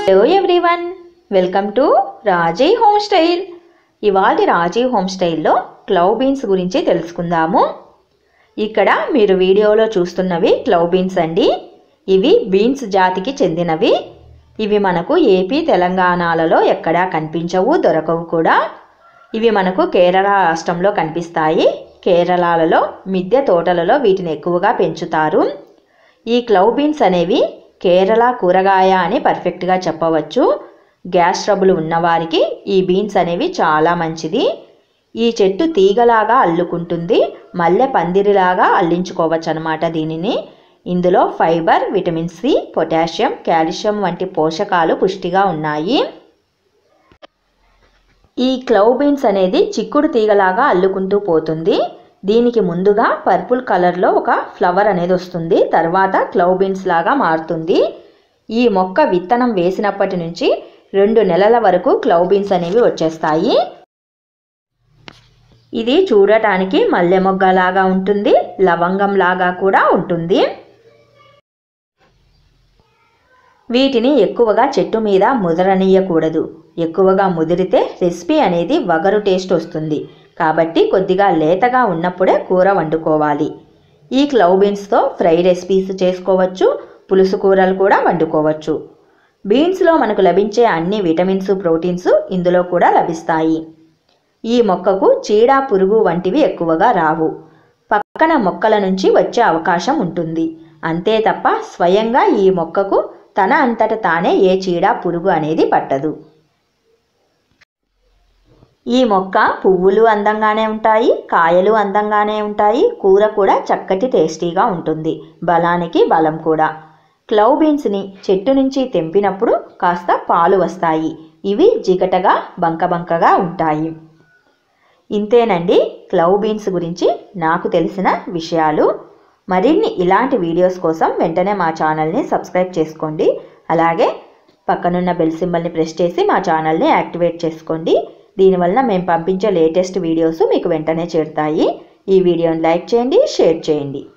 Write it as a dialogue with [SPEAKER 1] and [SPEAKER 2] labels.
[SPEAKER 1] hello everyone welcome to Raji home style ఇవాళ Raji home స్టైల్లో క్లౌ beans గురించి తెలుసుకుందాము ఇక్కడ మీరు వీడియోలో చూస్తున్నవి క్లౌ బీన్స్ అండి ఇవి బీన్స్ జాతికి చెందినవి ఇవి మనకు ఏపీ తెలంగాణలలో ఎక్కడా కనిపించవు దొరకవు కూడా ఇవి మనకు కేరళ రాష్ట్రంలో కనిపిస్తాయి కేరళలో మిద్దె తోటలలో వీటిని ఎక్కువగా పెంచుతారు ఈ క్లౌ బీన్స్ అనేవి కేరళ కూరగాయ అని పర్ఫెక్ట్గా చెప్పవచ్చు గ్యాస్ ట్రబుల్ ఉన్నవారికి ఈ బీన్స్ అనేవి చాలా మంచిది ఈ చెట్టు తీగలాగా అల్లుకుంటుంది మల్లె పందిరిలాగా అల్లించుకోవచ్చు అనమాట దీనిని ఇందులో fibre vitamin C potassium calcium వంటి పోషకాలు పుష్టిగా ఉన్నాయి ఈ క్లౌ బీన్స్ అనేది చిక్కుడు తీగలాగా అల్లుకుంటూ పోతుంది దీనికి ముందుగా పర్పుల్ కలర్లో ఒక ఫ్లవర్ అనేది వస్తుంది తర్వాత క్లౌ బీన్స్ లాగా మారుతుంది ఈ మొక్క విత్తనం వేసినప్పటి నుంచి రెండు నెలల వరకు క్లౌ బీన్స్ అనేవి వచ్చేస్తాయి ఇది చూడటానికి మల్లె మొగ్గలాగా ఉంటుంది లవంగం లాగా కూడా ఉంటుంది వీటిని ఎక్కువగా చెట్టు మీద ముదరనీయకూడదు ఎక్కువగా ముదిరితే రెసిపీ అనేది వగరు టేస్ట్ వస్తుంది కాబట్టి కొద్దిగా లేతగా ఉన్నప్పుడే కూర వండుకోవాలి ఈ క్లౌ బీన్స్తో ఫ్రై రెసిపీస్ చేసుకోవచ్చు పులుసు కూరలు కూడా వండుకోవచ్చు బీన్స్లో మనకు లభించే అన్ని విటమిన్స్ ప్రోటీన్స్ ఇందులో కూడా లభిస్తాయి ఈ మొక్కకు చీడ పురుగు వంటివి ఎక్కువగా రావు పక్కన మొక్కల నుంచి వచ్చే అవకాశం ఉంటుంది అంతే తప్ప స్వయంగా ఈ మొక్కకు తన అంతట తానే ఏ చీడ పురుగు అనేది పట్టదు ఈ మొక్క పువ్వులు అందంగానే ఉంటాయి కాయలు అందంగానే ఉంటాయి కూర కూడా చక్కటి టేస్టీగా ఉంటుంది బలానికి బలం కూడా క్లౌ బీన్స్ని చెట్టు నుంచి తెంపినప్పుడు కాస్త పాలు వస్తాయి ఇవి జిగటగా బంకబంకగా ఉంటాయి ఇంతేనండి క్లౌ బీన్స్ గురించి నాకు తెలిసిన విషయాలు మరిన్ని ఇలాంటి వీడియోస్ కోసం వెంటనే మా ఛానల్ని సబ్స్క్రైబ్ చేసుకోండి అలాగే పక్కనున్న బెల్ సింబల్ని ప్రెస్ చేసి మా ఛానల్ని యాక్టివేట్ చేసుకోండి దీనివల్ల మేము పంపించే లేటెస్ట్ వీడియోస్ మీకు వెంటనే చేరుతాయి ఈ వీడియోని లైక్ చేయండి షేర్ చేయండి